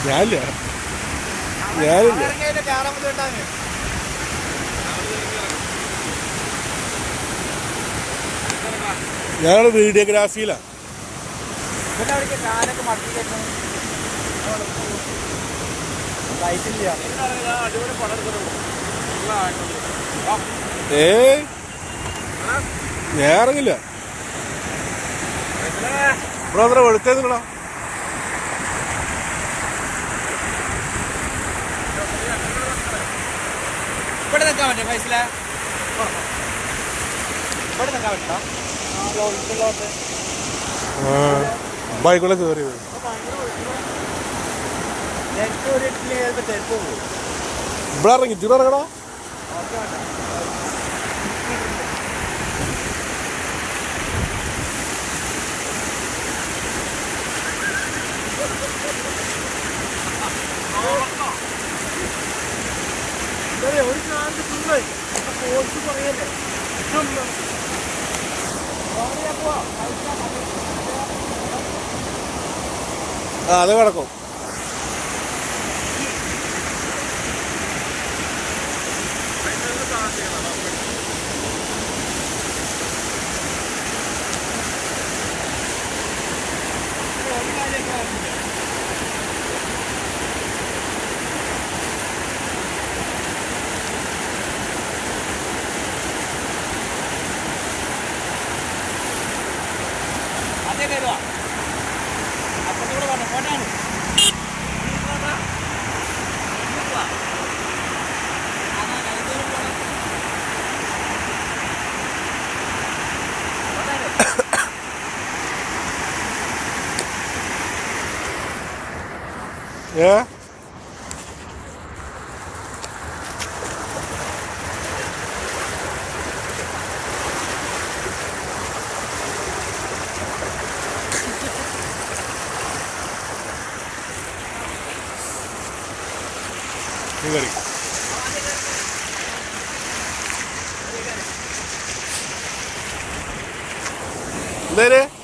ഞാനില്ല ഞാനില്ല ഇറങ്ങിയതിന്റെ ക്യാമറ ഉണ്ടാകും ഞങ്ങൾ വീഡിയോഗ്രാഫിയിലാണ് പിന്നെ അവിടേക്ക് കാലൊക്കെ മടക്കി കയറ്റണം ലൈറ്റില്ല അടിപൊളി പടം എടുത്തിട്ടുണ്ട് നല്ല ആയിട്ടുണ്ട്. ആ, ഏയ് ഞാൻ ഇറങ്ങില്ല ഇവിടെ അത്ര വെളുത്തേ നിങ്ങളാ ഇവിടെ നിൽക്കാൻ പറ്റും പൈസല ഇവിടെ നിൽക്കാൻ പറ്റണം ഉള്ളിലോട്ട് ബൈക്കുള്ള കയറി വരും എനിക്ക് ഒരു ഇഡ്ഡലി ചിലപ്പോൾ ചെരുപ്പ് പോകും ഇവിടെ ഇറങ്ങി ഇച്ചിരി ഇറങ്ങടാ ഒരു കാലത്ത് ഫുള്ള് പോസ്റ്റ് പറയല്ലേ ആ അത് കിടക്കും അതേ കയറുക അപ്പുറത്തൂടെ പറഞ്ഞു പോട്ടാണ് ഏ നീ കറി എന്തേര്